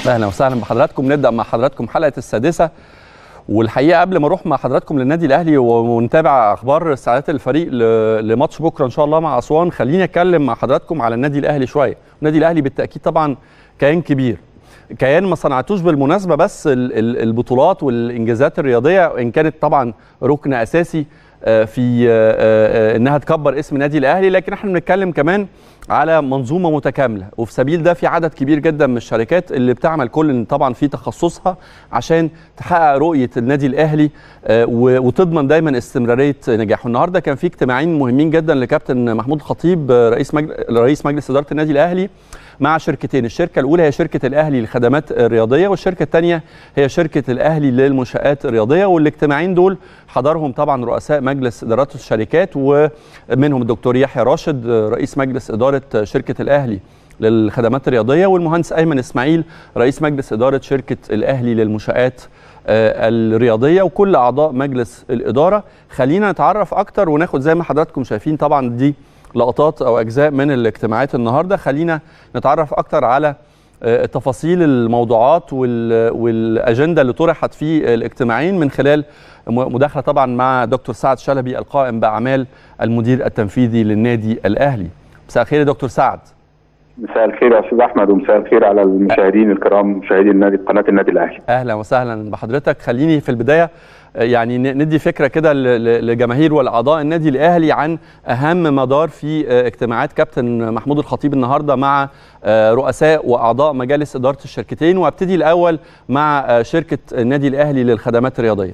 اهلا وسهلا بحضراتكم نبدا مع حضراتكم حلقه السادسه والحقيقه قبل ما اروح مع حضراتكم للنادي الاهلي ونتابع اخبار استعدادات الفريق لماتش بكره ان شاء الله مع اسوان خليني اتكلم مع حضراتكم على النادي الاهلي شويه النادي الاهلي بالتاكيد طبعا كيان كبير كيان ما صنعتوش بالمناسبه بس البطولات والانجازات الرياضيه وان كانت طبعا ركن اساسي في انها تكبر اسم النادي الاهلي لكن احنا بنتكلم كمان على منظومه متكامله وفي سبيل ده في عدد كبير جدا من الشركات اللي بتعمل كل طبعا في تخصصها عشان تحقق رؤيه النادي الاهلي وتضمن دايما استمراريه نجاحه النهارده كان في اجتماعين مهمين جدا لكابتن محمود الخطيب رئيس مجل... رئيس مجلس اداره النادي الاهلي مع شركتين الشركه الاولى هي شركه الاهلي للخدمات الرياضيه والشركه الثانيه هي شركه الاهلي للمنشات الرياضيه والاجتماعين دول حضرهم طبعا رؤساء مجلس ادارات الشركات ومنهم الدكتور يحيى راشد رئيس مجلس اداره شركه الاهلي للخدمات الرياضيه والمهندس ايمن اسماعيل رئيس مجلس اداره شركه الاهلي للمنشات الرياضيه وكل اعضاء مجلس الاداره خلينا نتعرف اكتر وناخد زي ما حضراتكم شايفين طبعا دي لقطات او اجزاء من الاجتماعات النهارده خلينا نتعرف اكتر على تفاصيل الموضوعات والاجنده اللي طرحت في الاجتماعين من خلال مداخله طبعا مع دكتور سعد شلبي القائم باعمال المدير التنفيذي للنادي الاهلي مساء الخير يا دكتور سعد مساء الخير يا استاذ احمد ومساء الخير على المشاهدين الكرام مشاهدي النادي قناه النادي الاهلي اهلا وسهلا بحضرتك خليني في البدايه يعني ندي فكره كده لجماهير والاعضاء النادي الاهلي عن اهم مدار في اجتماعات كابتن محمود الخطيب النهارده مع رؤساء واعضاء مجالس اداره الشركتين وابتدي الاول مع شركه النادي الاهلي للخدمات الرياضيه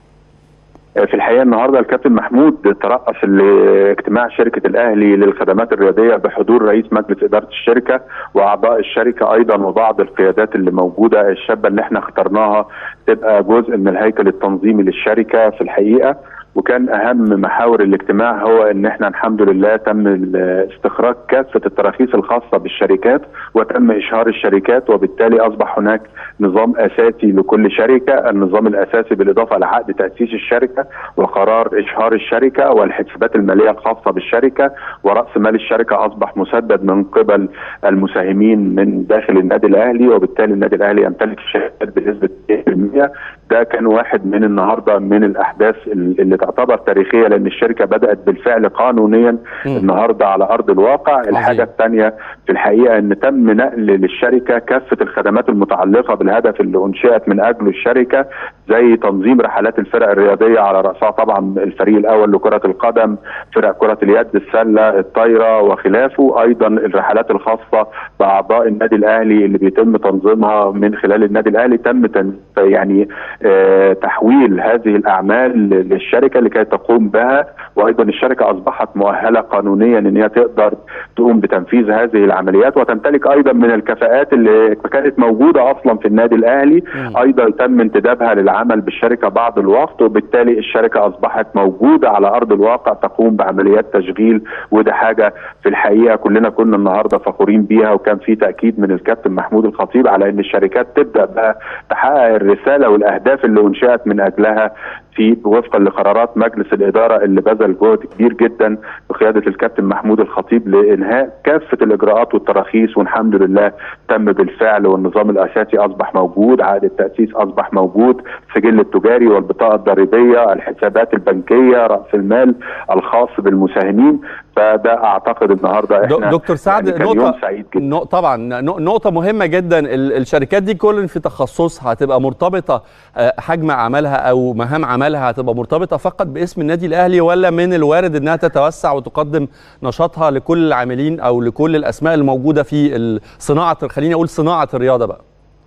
في الحقيقه النهارده الكابتن محمود ترأس اجتماع شركه الاهلي للخدمات الرياضيه بحضور رئيس مجلس اداره الشركه واعضاء الشركه ايضا وبعض القيادات اللي موجوده الشابه اللي احنا اخترناها تبقى جزء من الهيكل التنظيمي للشركه في الحقيقه وكان اهم محاور الاجتماع هو ان احنا الحمد لله تم استخراج كافه التراخيص الخاصه بالشركات وتم اشهار الشركات وبالتالي اصبح هناك نظام اساسي لكل شركه، النظام الاساسي بالاضافه لعقد تاسيس الشركه وقرار اشهار الشركه والحسابات الماليه الخاصه بالشركه وراس مال الشركه اصبح مسدد من قبل المساهمين من داخل النادي الاهلي وبالتالي النادي الاهلي يمتلك الشركات بنسبه 100% ده كان واحد من النهارده من الاحداث اللي تعتبر تاريخيه لان الشركه بدات بالفعل قانونيا م. النهارده على ارض الواقع الحاجه الثانيه في الحقيقه ان تم نقل للشركه كافه الخدمات المتعلقه بالهدف اللي انشئت من اجله الشركه زي تنظيم رحلات الفرق الرياضيه على راسها طبعا الفريق الاول لكره القدم فرق كره اليد السله الطايره وخلافه ايضا الرحلات الخاصه باعضاء النادي الاهلي اللي بيتم تنظيمها من خلال النادي الاهلي تم يعني آه تحويل هذه الاعمال للشركه لكي تقوم بها وايضا الشركه اصبحت مؤهله قانونيا ان هي تقدر تقوم بتنفيذ هذه العمليات وتمتلك ايضا من الكفاءات اللي كانت موجوده اصلا في النادي الاهلي م. ايضا تم انتدابها للعمل بالشركه بعض الوقت وبالتالي الشركه اصبحت موجوده على ارض الواقع تقوم بعمليات تشغيل وده حاجه في الحقيقه كلنا كنا النهارده فخورين بيها وكان في تاكيد من الكابتن محمود الخطيب على ان الشركات تبدا بقى تحقق الرساله والاهداف اللي انشئت من اجلها في وفقا لقرارات مجلس الاداره اللي بذل جهد كبير جدا بقياده الكابتن محمود الخطيب لانهاء كافه الاجراءات والتراخيص والحمد لله تم بالفعل والنظام الاساسي اصبح موجود، عقد التاسيس اصبح موجود، السجل التجاري والبطاقه الضريبيه، الحسابات البنكيه، راس المال الخاص بالمساهمين، فده اعتقد النهارده احنا دكتور سعد يعني نقطه يوم سعيد جدا. نقطة طبعا نقطه مهمه جدا الشركات دي كل في تخصصها هتبقى مرتبطه حجم اعمالها او مهام عملها هتبقى مرتبطه فقط باسم النادي الاهلي ولا من الوارد انها تتوسع وتقدم نشاطها لكل العاملين او لكل الاسماء الموجوده في صناعه خليني اقول صناعه الرياضه بقى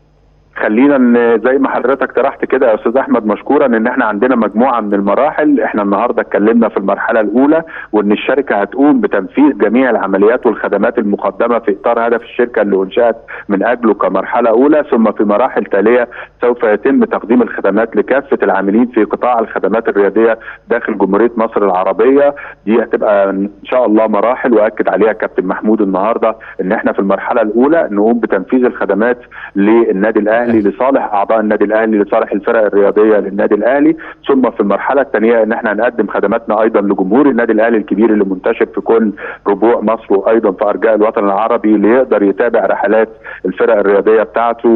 خلينا زي ما حضرتك طرحت كده يا استاذ احمد مشكورا ان احنا عندنا مجموعه من المراحل احنا النهارده اتكلمنا في المرحله الاولى وان الشركه هتقوم بتنفيذ جميع العمليات والخدمات المقدمه في اطار هدف الشركه اللي انشات من اجله كمرحله اولى ثم في مراحل تاليه سوف يتم تقديم الخدمات لكافه العاملين في قطاع الخدمات الرياضيه داخل جمهوريه مصر العربيه دي هتبقى ان شاء الله مراحل واكد عليها كابتن محمود النهارده ان احنا في المرحله الاولى نقوم بتنفيذ الخدمات للنادي الاهلي الاهلي لصالح اعضاء النادي الاهلي لصالح الفرق الرياضيه للنادي الاهلي ثم في المرحله الثانيه ان احنا نقدم خدماتنا ايضا لجمهور النادي الاهلي الكبير اللي منتشر في كل ربوع مصر وايضا في ارجاء الوطن العربي اللي يقدر يتابع رحلات الفرق الرياضيه بتاعته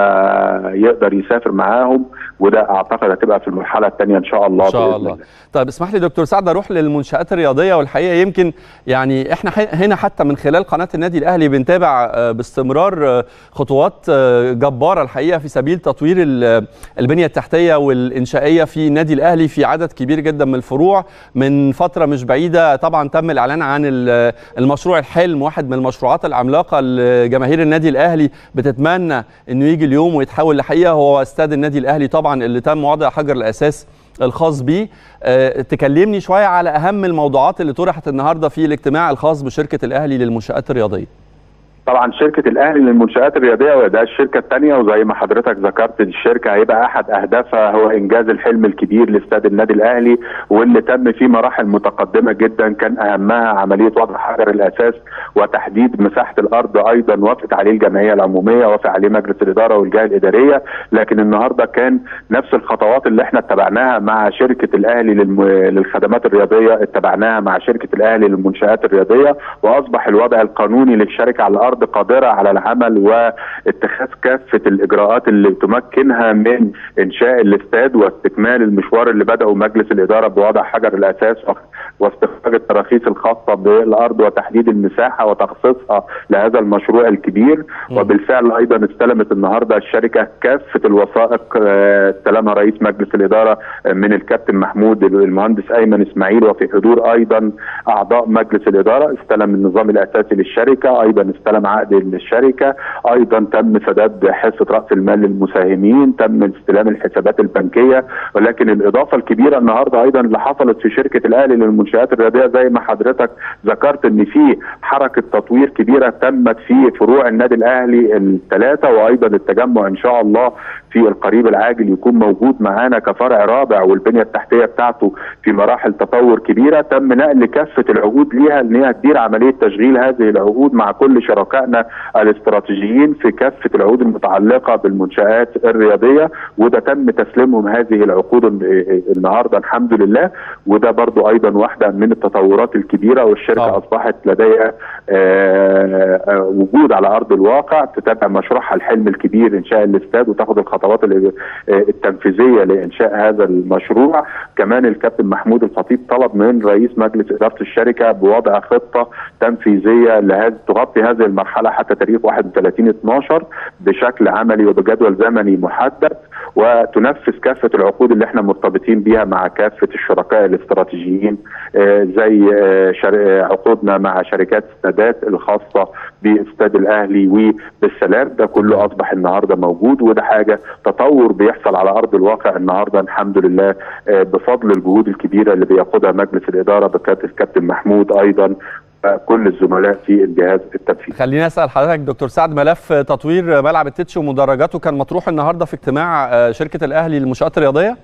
ويقدر يسافر معاهم وده اعتقد هتبقى في المرحله الثانيه ان شاء الله ان شاء الله طيب اسمح لي دكتور سعد اروح للمنشات الرياضيه والحقيقه يمكن يعني احنا هنا حتى من خلال قناه النادي الاهلي بنتابع باستمرار خطوات جباره الحقيقه في سبيل تطوير البنيه التحتيه والانشائيه في النادي الاهلي في عدد كبير جدا من الفروع من فتره مش بعيده طبعا تم الاعلان عن المشروع الحلم واحد من المشروعات العملاقه اللي جماهير النادي الاهلي بتتمنى انه يجي اليوم ويتحول لحقيقه هو استاد النادي الاهلي طبعا اللي تم وضع حجر الاساس الخاص بيه أه تكلمني شويه على اهم الموضوعات اللي طرحت النهارده في الاجتماع الخاص بشركه الاهلي للمنشات الرياضيه طبعا شركه الاهلي للمنشات الرياضيه وده الشركه الثانيه وزي ما حضرتك ذكرت الشركه هيبقى احد اهدافها هو انجاز الحلم الكبير لاستاد النادي الاهلي واللي تم فيه مراحل متقدمه جدا كان اهمها عمليه وضع حجر الاساس وتحديد مساحه الارض ايضا وافقت عليه الجمعيه العموميه وافق عليه مجلس الاداره والجهه الاداريه لكن النهارده كان نفس الخطوات اللي احنا اتبعناها مع شركه الاهلي للم... للخدمات الرياضيه اتبعناها مع شركه الاهلي للمنشات الرياضيه واصبح الوضع القانوني للشركه على الارض قادره على العمل واتخاذ كافه الاجراءات اللي تمكنها من انشاء الاستاد واستكمال المشوار اللي بداه مجلس الاداره بوضع حجر الاساس واستخراج التراخيص الخاصه بالارض وتحديد المساحه وتخصيصها لهذا المشروع الكبير م. وبالفعل ايضا استلمت النهارده الشركه كافه الوثائق استلمها رئيس مجلس الاداره من الكابتن محمود المهندس ايمن اسماعيل وفي حضور ايضا اعضاء مجلس الاداره استلم النظام الاساسي للشركه ايضا استلم عقد للشركه ايضا تم سداد حصه راس المال للمساهمين تم استلام الحسابات البنكيه ولكن الاضافه الكبيره النهارده ايضا اللي حصلت في شركه الاهلي للمنشات الرياضيه زي ما حضرتك ذكرت ان في حركه تطوير كبيره تمت في فروع النادي الاهلي الثلاثه وايضا التجمع ان شاء الله في القريب العاجل يكون موجود معانا كفرع رابع والبنيه التحتيه بتاعته في مراحل تطور كبيره تم نقل كافه العقود ليها ان هي تدير عمليه تشغيل هذه العقود مع كل شركائنا الاستراتيجيين في كافه العقود المتعلقه بالمنشات الرياضيه وده تم تسليمهم هذه العقود النهارده الحمد لله وده برضو ايضا واحده من التطورات الكبيره والشركه أوه. اصبحت لديها وجود على ارض الواقع تتابع مشروعها الحلم الكبير انشاء الاستاد وتاخد الخطوات التنفيذيه لانشاء هذا المشروع كمان الكابتن محمود الخطيب طلب من رئيس مجلس اداره الشركه بوضع خطه تنفيذيه لهذه تغطي هذه المرحله حتى تاريخ 31 12 بشكل عملي وبجدول زمني محدد وتنفذ كافه العقود اللي احنا مرتبطين بيها مع كافه الشركاء الاستراتيجيين زي عقودنا مع شركات السادات الخاصه باستاد الاهلي وبالسلام ده كله اصبح النهارده موجود وده حاجه تطور بيحصل على ارض الواقع النهارده الحمد لله بفضل الجهود الكبيره اللي بيقودها مجلس الاداره بقياده الكابتن محمود ايضا كل الزملاء في الجهاز التنفيذي. خليني اسال حضرتك دكتور سعد ملف تطوير ملعب التتش ومدرجاته كان مطروح النهارده في اجتماع شركه الاهلي للمنشات الرياضيه؟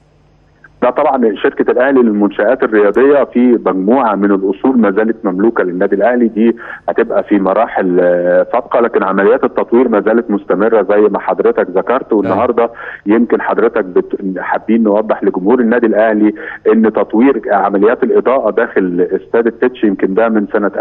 ده طبعا شركه الاهلي للمنشات الرياضيه في مجموعه من الاصول ما زالت مملوكه للنادي الاهلي دي هتبقى في مراحل سابقه لكن عمليات التطوير ما زالت مستمره زي ما حضرتك ذكرت والنهارده يمكن حضرتك بت... حابين نوضح لجمهور النادي الاهلي ان تطوير عمليات الاضاءه داخل استاد التتش يمكن ده من سنه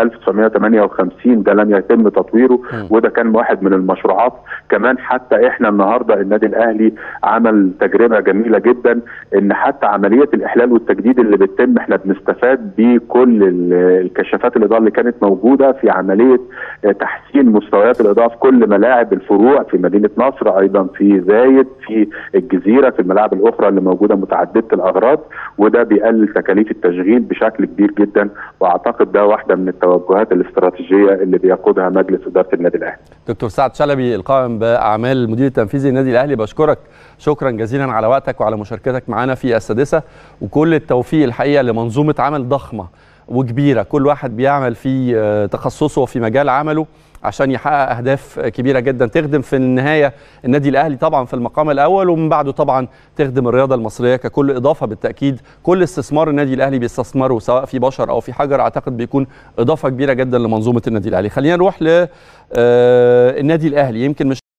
1958 ده لم يتم تطويره م. وده كان واحد من المشروعات كمان حتى احنا النهارده النادي الاهلي عمل تجربه جميله جدا ان حتى عمليه الاحلال والتجديد اللي بتتم احنا بنستفاد بكل الكشافات الاضاءه اللي كانت موجوده في عمليه تحسين مستويات الاضاءه في كل ملاعب الفروع في مدينه نصر ايضا في زايد في الجزيره في الملاعب الاخرى اللي موجوده متعدده الاغراض وده بيقلل تكاليف التشغيل بشكل كبير جدا واعتقد ده واحده من التوجهات الاستراتيجيه اللي بيقودها مجلس اداره النادي الاهلي. دكتور سعد شلبي القائم باعمال المدير التنفيذي للنادي الاهلي بشكرك شكرا جزيلا على وقتك وعلى مشاركتك معنا في السادسه وكل التوفيق الحقيقه لمنظومه عمل ضخمه وكبيره كل واحد بيعمل في تخصصه وفي مجال عمله عشان يحقق اهداف كبيره جدا تخدم في النهايه النادي الاهلي طبعا في المقام الاول ومن بعده طبعا تخدم الرياضه المصريه ككل اضافه بالتاكيد كل استثمار النادي الاهلي بيستثمره سواء في بشر او في حجر اعتقد بيكون اضافه كبيره جدا لمنظومه النادي الاهلي خلينا نروح للنادي الاهلي يمكن مش